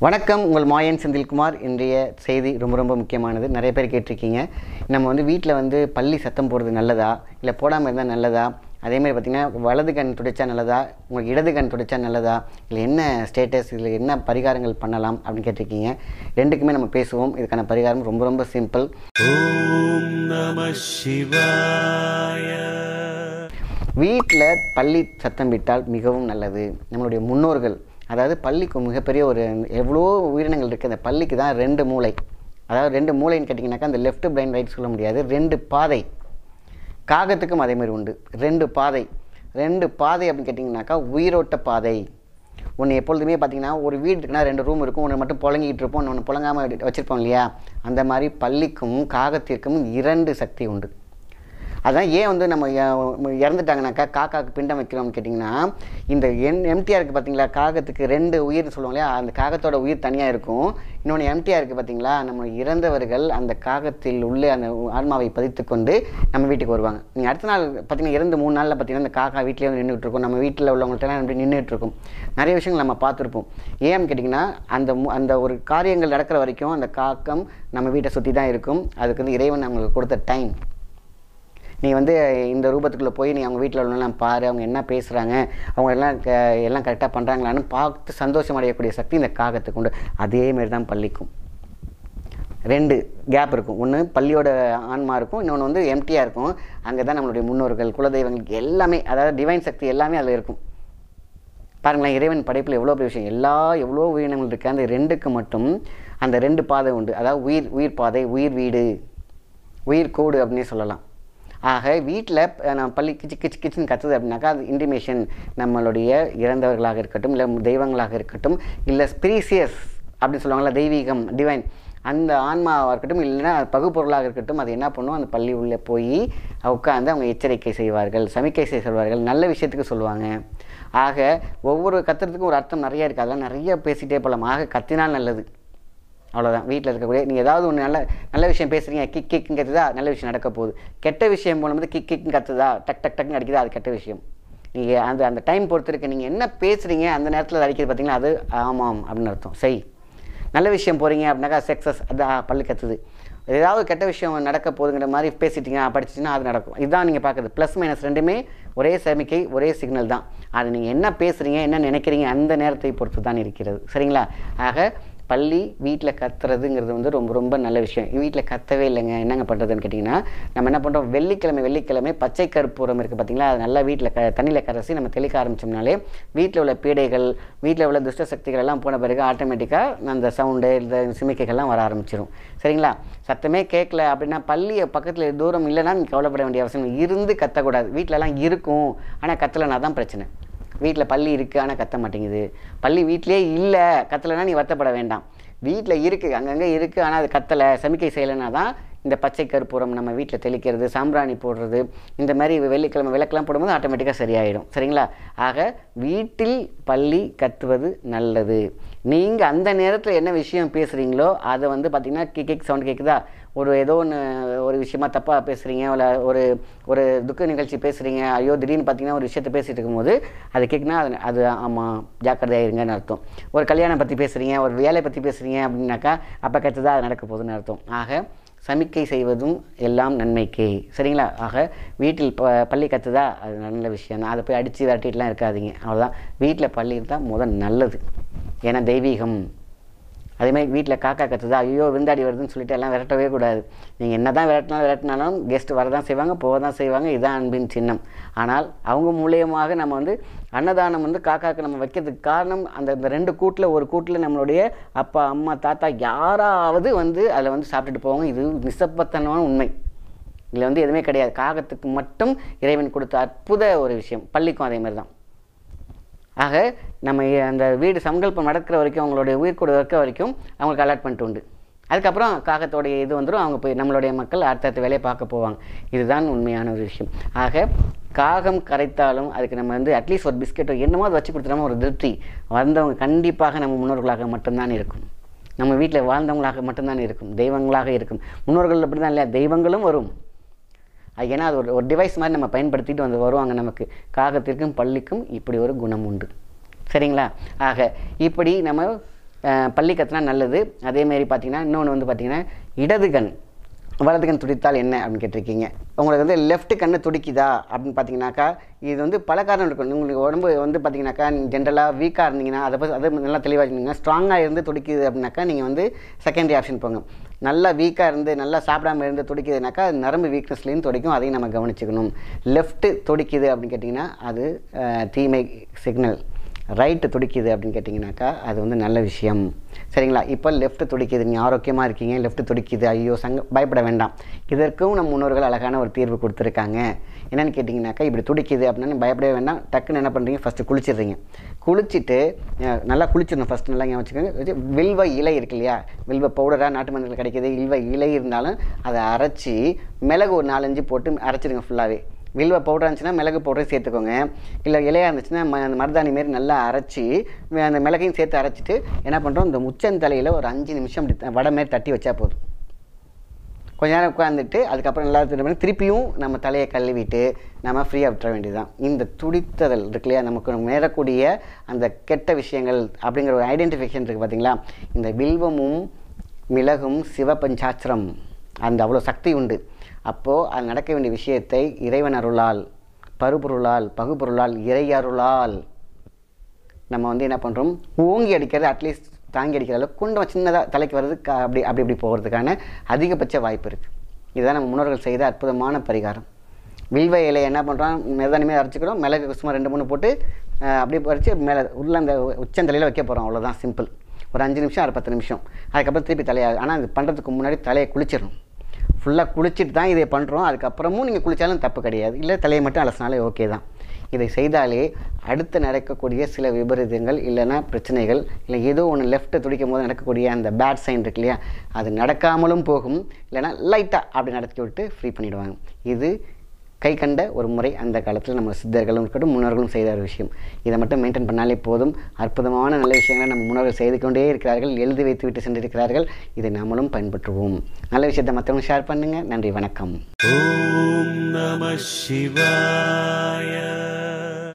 வணக்கம் உங்கள் மாயன் செந்தில்குமார் இன்றைய செய்தி ரொம்ப ரொம்ப முக்கியமானது நிறைய பேர் கேட்டிருக்கீங்க நம்ம வந்து வீட்டில் வந்து பள்ளி சத்தம் போடுறது நல்லதா இல்லை போடாமல் இருந்தால் நல்லதா அதே மாதிரி பார்த்திங்கன்னா வலது கண் துடைச்சா நல்லதா உங்களுக்கு இடது கண் துடைச்சா நல்லதா இல்லை என்ன ஸ்டேட்டஸ் இதில் என்ன பரிகாரங்கள் பண்ணலாம் அப்படின்னு கேட்டிருக்கீங்க ரெண்டுக்குமே நம்ம பேசுவோம் இதுக்கான பரிகாரம் ரொம்ப ரொம்ப சிம்பிள் ॐ नमः शिवाय வீட்டில் பள்ளி சத்தம் விட்டால் மிகவும் நல்லது நம்மளுடைய முன்னோர்கள் அதாவது பள்ளிக்கு மிகப்பெரிய ஒரு எவ்வளோ உயிரினங்கள் இருக்குது அந்த பள்ளிக்கு தான் ரெண்டு மூளை அதாவது ரெண்டு மூளைன்னு கேட்டிங்கனாக்கா அந்த லெஃப்ட் பிரைன் ரைட் சொல்ல முடியாது ரெண்டு பாதை காகத்துக்கும் அதே மாதிரி உண்டு ரெண்டு பாதை ரெண்டு பாதை அப்படின்னு கேட்டிங்கனாக்கா உயிரோட்ட பாதை ஒன்று எப்பொழுதுமே பார்த்தீங்கன்னா ஒரு வீடு இருக்குன்னா ரெண்டு ரூம் இருக்கும் ஒன்று மட்டும் புழங்கிட்டு இருப்போம் ஒன்று புழங்காமல் வச்சுருப்போம் இல்லையா அந்த மாதிரி பள்ளிக்கும் காகத்திற்கும் இரண்டு சக்தி உண்டு அதான் ஏன் வந்து நம்ம இ- இறந்துட்டாங்கனாக்கா காக்காக்கு பிண்டம் வைக்கிறோம்னு கேட்டிங்கன்னா இந்த என் எம்டிஆர் இருக்குது பார்த்தீங்களா காகத்துக்கு ரெண்டு உயிர் சொல்லுவோம் இல்லையா அந்த காகத்தோட உயிர் தனியாக இருக்கும் இன்னொன்று எம்டிஆர் இருக்குது பார்த்தீங்களா நம்ம இறந்தவர்கள் அந்த காகத்தில் உள்ளே அந்த ஆன்மாவை பதித்து கொண்டு நம்ம வீட்டுக்கு வருவாங்க நீங்கள் அடுத்த நாள் பார்த்தீங்கன்னா இறந்து மூணு நாளில் பார்த்தீங்கன்னா அந்த காக்கா வீட்டிலே வந்து நின்றுட்டு இருக்கும் நம்ம வீட்டில் உள்ளவங்கள்ட்டலாம் அப்படி நின்றுட்டு இருக்கும் நிறைய விஷயங்கள் நம்ம பார்த்துருப்போம் ஏன்னு கேட்டிங்கன்னா அந்த மு- அந்த ஒரு காரியங்கள் நடக்கிற வரைக்கும் அந்த காக்கம் நம்ம வீட்டை சுற்றி தான் இருக்கும் அதுக்கு வந்து இறைவன் நம்மளுக்கு கொடுத்த டைம் நீ வந்து இந்த ரூபத்துக்குள்ளே போய் நீ அவங்க வீட்டில் உள்ளவங்களாம் பாரு அவங்க என்ன பேசுகிறாங்க அவங்க எல்லாம் க எல்லாம் கரெக்டாக பண்ணுறாங்களான்னு பார்த்து சந்தோஷம் அடையக்கூடிய சக்தி இந்த காகத்துக்கு உண்டு அதே மாதிரி தான் பள்ளிக்கும் ரெண்டு கேப் இருக்கும் ஒன்று பள்ளியோட ஆன்மா இருக்கும் இன்னொன்று வந்து எம்டியாக இருக்கும் அங்கே தான் நம்மளுடைய முன்னோர்கள் குலதெய்வங்கள் எல்லாமே அதாவது டிவைன் சக்தி எல்லாமே அதில் இருக்கும் பாருங்களேன் இறைவன் படைப்பில் எவ்வளோ பெரிய விஷயம் எல்லா எவ்வளோ உயிரினங்கள் இருக்குது அந்த ரெண்டுக்கு மட்டும் அந்த ரெண்டு பாதை உண்டு அதாவது உயிர் உயிர் பாதை உயிர் வீடு உயிர் கோடு அப்படின்னே சொல்லலாம் ஆக வீட்டில் நம்ம பள்ளி கிச்சு கிச்சு கிச்சுன்னு கத்துது அப்படின்னாக்கா அது இன்டிமேஷன் நம்மளுடைய இறந்தவர்களாக இருக்கட்டும் இல்லை தெய்வங்களாக இருக்கட்டும் இல்லை ஸ்பிரீசியஸ் அப்படின்னு சொல்லுவாங்கள்ல தெய்வீகம் டிவைன் அந்த ஆன்மாவாக இருக்கட்டும் இல்லைன்னா அது பகுப்பொருளாக இருக்கட்டும் அது என்ன பண்ணும் அந்த பள்ளி உள்ளே போய் உட்காந்து அவங்க எச்சரிக்கை செய்வார்கள் சமிக்கை செய்ய சொல்வார்கள் நல்ல விஷயத்துக்கு சொல்லுவாங்க ஆக ஒவ்வொரு கத்துறதுக்கும் ஒரு அர்த்தம் நிறைய இருக்குது அதெல்லாம் நிறைய பேசிகிட்டே போகலாம் ஆக கத்தினால் நல்லது அவ்வளோதான் வீட்டில் இருக்கக்கூடிய நீங்கள் ஏதாவது ஒன்று நல்ல நல்ல விஷயம் பேசுகிறீங்க கிக் கிக்னு கத்துதா நல்ல விஷயம் நடக்க போகுது கெட்ட விஷயம் போகும்போது கிக் கிக்னு கத்துதா டக் டக் டக்னு அடிக்குதா அது கெட்ட விஷயம் நீங்கள் அந்த அந்த டைம் பொறுத்து இருக்கு நீங்கள் என்ன பேசுகிறீங்க அந்த நேரத்தில் அது அடிக்கிறது பார்த்தீங்களா அது ஆமாம் அப்படின்னு அர்த்தம் செய் நல்ல விஷயம் போகிறீங்க அப்படின்னாக்கா சக்ஸஸ் அதான் பல்லு கத்துது ஏதாவது கெட்ட விஷயம் நடக்க போகுதுங்கிற மாதிரி பேசிட்டீங்க படிச்சிட்டிங்கன்னா அது நடக்கும் இதுதான் நீங்கள் பார்க்குறது ப்ளஸ் மைனஸ் ரெண்டுமே ஒரே சமிக்கை ஒரே சிக்னல் தான் அது நீங்கள் என்ன பேசுகிறீங்க என்ன நினைக்கிறீங்க அந்த நேரத்தை பொறுத்து தான் இருக்கிறது சரிங்களா ஆக பள்ளி வீட்டில் கத்துறதுங்கிறது வந்து ரொம்ப ரொம்ப நல்ல விஷயம் வீட்டில் கத்தவே இல்லைங்க என்னங்க பண்ணுறதுன்னு கேட்டிங்கன்னா நம்ம என்ன பண்ணுறோம் வெள்ளிக்கிழமை வெள்ளிக்கிழமை பச்சை கற்பூரம் இருக்குது பார்த்தீங்களா அது நல்லா வீட்டில் க தண்ணியில் கரைச்சி நம்ம தெளிக்க ஆரம்பிச்சோம்னாலே வீட்டில் உள்ள பீடைகள் வீட்டில் உள்ள துஷ்ட சக்திகள் எல்லாம் போன பிறகு ஆட்டோமேட்டிக்காக அந்த சவுண்டு இந்த சிமிக்கைகள்லாம் வர ஆரம்பிச்சிடும் சரிங்களா சத்தமே கேட்கல அப்படின்னா பள்ளியை பக்கத்தில் தூரம் இல்லைன்னா நீங்கள் கவலைப்பட வேண்டிய அவசியம் இல்லை. இருந்து கத்தக்கூடாது வீட்டிலலாம் இருக்கும் ஆனால் கத்தலைனா தான் பிரச்சனை வீட்டில் பள்ளி இருக்குது ஆனால் கத்த மாட்டேங்குது பள்ளி வீட்டிலே இல்லை கத்தலைன்னா நீ வருத்தப்பட வேண்டாம் வீட்டில் இருக்குது அங்கங்கே இருக்குது ஆனால் அது கத்தலை சமிக்கை செய்யலைன்னா தான் இந்த பச்சை கற்பூரம் நம்ம வீட்டில் தெளிக்கிறது சாம்பிராணி போடுறது இந்த மாதிரி வெள்ளிக்கிழமை விளக்கெல்லாம் போடும்போது ஆட்டோமேட்டிக்காக சரியாயிடும் சரிங்களா ஆக வீட்டில் பள்ளி கத்துவது நல்லது நீங்கள் அந்த நேரத்தில் என்ன விஷயம் பேசுகிறீங்களோ அதை வந்து பார்த்திங்கன்னா கிக் கிக் சவுண்ட் கேட்குதா ஒரு ஏதோ ஒன்று ஒரு விஷயமா தப்பாக பேசுகிறீங்க இல்லை ஒரு ஒரு துக்க நிகழ்ச்சி பேசுகிறீங்க ஐயோ திடீர்னு பார்த்தீங்கன்னா ஒரு விஷயத்தை பேசிட்டு இருக்கும்போது அது கேட்குனா அது அது ஆமாம் ஜாக்கிரதையாக இருங்கன்னு அர்த்தம் ஒரு கல்யாணம் பற்றி பேசுகிறீங்க ஒரு வேலை பற்றி பேசுகிறீங்க அப்படின்னாக்கா அப்போ கற்றுதான் அது நடக்க போகுதுன்னு அர்த்தம் ஆக சமிக்கை செய்வதும் எல்லாம் நன்மைக்கே சரிங்களா ஆக வீட்டில் ப பள்ளி கத்துதா அது நல்ல விஷயம் தான் அதை போய் அடித்து விரட்டிட்டுலாம் இருக்காதீங்க அவ்வளோதான் வீட்டில் பள்ளி இருந்தால் முதல் நல்லது ஏன்னா தெய்வீகம் அதேமாதிரி வீட்டில் காக்கா கத்துதா ஐயோ விருந்தாடி வருதுன்னு சொல்லிட்டு எல்லாம் விரட்டவே கூடாது நீங்கள் என்ன தான் விரட்டினாலும் விரட்டினாலும் கெஸ்ட் வரதான் செய்வாங்க போக தான் செய்வாங்க இதான் அன்பின் சின்னம் ஆனால் அவங்க மூலியமாக நம்ம வந்து அன்னதானம் வந்து காக்காக்கு நம்ம வைக்கிறதுக்கு காரணம் அந்த இந்த ரெண்டு கூட்டில் ஒரு கூட்டில் நம்மளுடைய அப்பா அம்மா தாத்தா யாராவது வந்து அதில் வந்து சாப்பிட்டுட்டு போவாங்க இது நிசப்பத்தனமான உண்மை இதில் வந்து எதுவுமே கிடையாது காகத்துக்கு மட்டும் இறைவன் கொடுத்த அற்புத ஒரு விஷயம் பள்ளிக்கும் அதே மாதிரி தான் ஆக நம்ம அந்த வீடு சங்கல்பம் நடக்கிற வரைக்கும் அவங்களுடைய உயிர் கூட இருக்க வரைக்கும் அவங்களுக்கு அலாட்மெண்ட் உண்டு அதுக்கப்புறம் காகத்தோடைய இது வந்துடும் அவங்க போய் நம்மளுடைய மக்கள் அடுத்தடுத்த வேலையை பார்க்க போவாங்க இதுதான் உண்மையான ஒரு விஷயம் ஆக காகம் கரைத்தாலும் அதுக்கு நம்ம வந்து அட்லீஸ்ட் ஒரு பிஸ்கெட்டோ என்னமோ அதை வச்சு கொடுத்துட்டோமோ ஒரு திருப்தி வந்தவங்க கண்டிப்பாக நம்ம முன்னோர்களாக மட்டும்தான் இருக்கும் நம்ம வீட்டில் வாழ்ந்தவங்களாக மட்டும்தான் இருக்கும் தெய்வங்களாக இருக்கும் முன்னோர்கள் அப்படி தான் இல்லையா தெய்வங்களும் வரும் அது ஏன்னா அது ஒரு ஒரு டிவைஸ் மாதிரி நம்ம பயன்படுத்திட்டு வந்து வருவாங்க நமக்கு காகத்திற்கும் பள்ளிக்கும் இப்படி ஒரு குணம் உண்டு சரிங்களா ஆக இப்படி நம்ம அஹ், பள்ளி கத்துனா நல்லது அதேமாரி பார்த்தீங்கன்னா இன்னொன்று வந்து பார்த்தீங்கன்னா இடது கண் வலது கண் துடித்தால் என்ன அப்படின்னு கேட்டிருக்கீங்க உங்களுக்கு வந்து லெஃப்ட் கண்ணு துடிக்குதா அப்படின்னு பார்த்தீங்கன்னாக்கா இது வந்து பல காரணம் இருக்கும் உங்களுக்கு உடம்பு வந்து பார்த்தீங்கன்னாக்கா நீங்கள் ஜென்ரலாக வீக்காக இருந்தீங்கன்னா அதை பற்றி அதை நல்லா தெளிவாக இருந்தீங்கன்னா ஸ்ட்ராங்காக இருந்து துடிக்குது அப்படின்னாக்கா நீங்கள் வந்து செகண்டரி ஆப்ஷன் போங்க நல்லா வீக்காக இருந்து நல்லா சாப்பிடாம இருந்து துடிக்குதுனாக்கா அது நரம்பு வீக்னஸ்லேயும் துடிக்கும் அதையும் நம்ம கவனிச்சுக்கணும் லெஃப்ட்டு துடிக்குது அப்படின்னு கேட்டிங்கன்னா அது அஹ், தீமை சிக்னல் ரைட்டு துடிக்குது அப்படின்னு கேட்டிங்கனாக்கா அது வந்து நல்ல விஷயம் சரிங்களா இப்போ லெஃப்ட் துடிக்குது நீங்கள் ஆரோக்கியமாக இருக்கீங்க லெஃப்ட் துடிக்குது ஐயோ சங்க பயப்பட வேண்டாம் இதற்கும் நம் முன்னோர்கள் அழகான ஒரு தீர்வு கொடுத்துருக்காங்க என்னென்னு கேட்டிங்கனாக்கா இப்படி துடிக்குது அப்படின்னா பயப்படவே வேண்டாம் டக்குன்னு என்ன பண்ணுறீங்க ஃபஸ்ட்டு குளிச்சிடுறீங்க குளிச்சுட்டு அஹ், நல்லா குளிச்சிடணும் ஃபஸ்ட்டு நல்லா ஞாபகம் வச்சுக்கோங்க இது வில்வ இலை இருக்கு இல்லையா வில்வ பவுடராக நாட்டு மருந்துகள் கிடைக்கிது இல்வ இலை இருந்தாலும் அதை அரைச்சி மிளகு ஒரு நாலஞ்சு போட்டு அரைச்சிடுங்க ஃபுல்லாகவே வில்வ பவுடர் இருந்துச்சுன்னா மிளகு பவுடரை சேர்த்துக்கோங்க இல்லை இலையாக இருந்துச்சுன்னா ம அந்த மருதாணி மாரி நல்லா அரைச்சி வே- அந்த மிளகையும் சேர்த்து அரைச்சிட்டு என்ன பண்ணுறோம் இந்த உச்சந்தலையில் ஒரு அஞ்சு நிமிஷம் அப்படி த- வடை மாரி தட்டி வச்சா போதும் கொஞ்ச நேரம் உட்காந்துட்டு அதுக்கப்புறம் நல்லா திரும்ப பண்ணி திருப்பியும் நம்ம தலையை கழுவிட்டு நம்ம ஃப்ரீயாக விட்டுற வேண்டியதுதான் இந்த துடித்ததல் இருக்கு இல்லையா நமக்கு நேரக்கூடிய அந்த கெட்ட விஷயங்கள் அப்படிங்கிற ஒரு ஐடென்டிஃபிகேஷன் இருக்குது பார்த்தீங்களா இந்த வில்வமும் மிளகும் சிவபஞ்சாட்சரம் அந்த அவ்வளோ சக்தி உண்டு அப்போது அது நடக்க வேண்டிய விஷயத்தை இறைவன் அருளால் பருப்பொருளால் பகுப்பொருளால் இறை அருளால் நம்ம வந்து என்ன பண்ணுறோம் ஓங்கி அடிக்கிறது அட்லீஸ்ட் தாங்கி அடிக்கிற அளவுக்கு கொஞ்சம் சின்னதாக தலைக்கு வர்றது க- அப்படி அப்படி இப்படி போகிறதுக்கான அதிகபட்ச வாய்ப்பு இருக்குது இதுதான் நம்ம முன்னோர்கள் செய்த அற்புதமான பரிகாரம் வில்வ இலையை என்ன பண்ணுறோம் மெதானிமே அரைச்சிக்கிறோம் மிளகு சும்மா ரெண்டு மூணு போட்டு அஹ், அப்படியே பறித்து மேலே உள்ள அந்த உச்சந்தலையில் வைக்க போகிறோம் அவ்வளோதான் சிம்பிள் ஒரு அஞ்சு நிமிஷம் அரை பத்து நிமிஷம் அதுக்கப்புறம் திருப்பி தலையை ஆனால் இது பண்ணுறதுக்கு முன்னாடி தலையை குளிச்சிடணும் ஃபுல்லாக குளிச்சுட்டு தான் இதை பண்ணுறோம் அதுக்கப்புறமும் நீங்கள் குளித்தாலும் தப்பு கிடையாது இல்லை தலையை மட்டும் அலசினாலே ஓகே தான் இதை செய்தாலே அடுத்து நடக்கக்கூடிய சில விபரீதங்கள் இல்லைன்னா பிரச்சனைகள் இல்லை ஏதோ ஒன்று லெஃப்ட்டை துடிக்கும் போது நடக்கக்கூடிய அந்த பேட் சைன் இருக்கு இல்லையா அது நடக்காமலும் போகும் இல்லைன்னா லைட்டாக அப்படி நடத்தி விட்டு ஃப்ரீ பண்ணிடுவாங்க இது கை கண்ட ஒரு முறை அந்த காலத்தில் நம்ம சித்தர்களும் இருக்கட்டும் முன்னோர்களும் செய்த ஒரு விஷயம் இதை மட்டும் மெயின்டைன் பண்ணாலே போதும் அற்புதமான நல்ல விஷயங்களை நம்ம முன்னோர்கள் செய்து கொண்டே இருக்கிறார்கள் எழுதி வைத்து விட்டு சென்றிருக்கிறார்கள் இதை நாமளும் பயன்பற்றுவோம் நல்ல விஷயத்தை மற்றவங்க ஷேர் பண்ணுங்கள் நன்றி வணக்கம் ॐ नमः शिवाय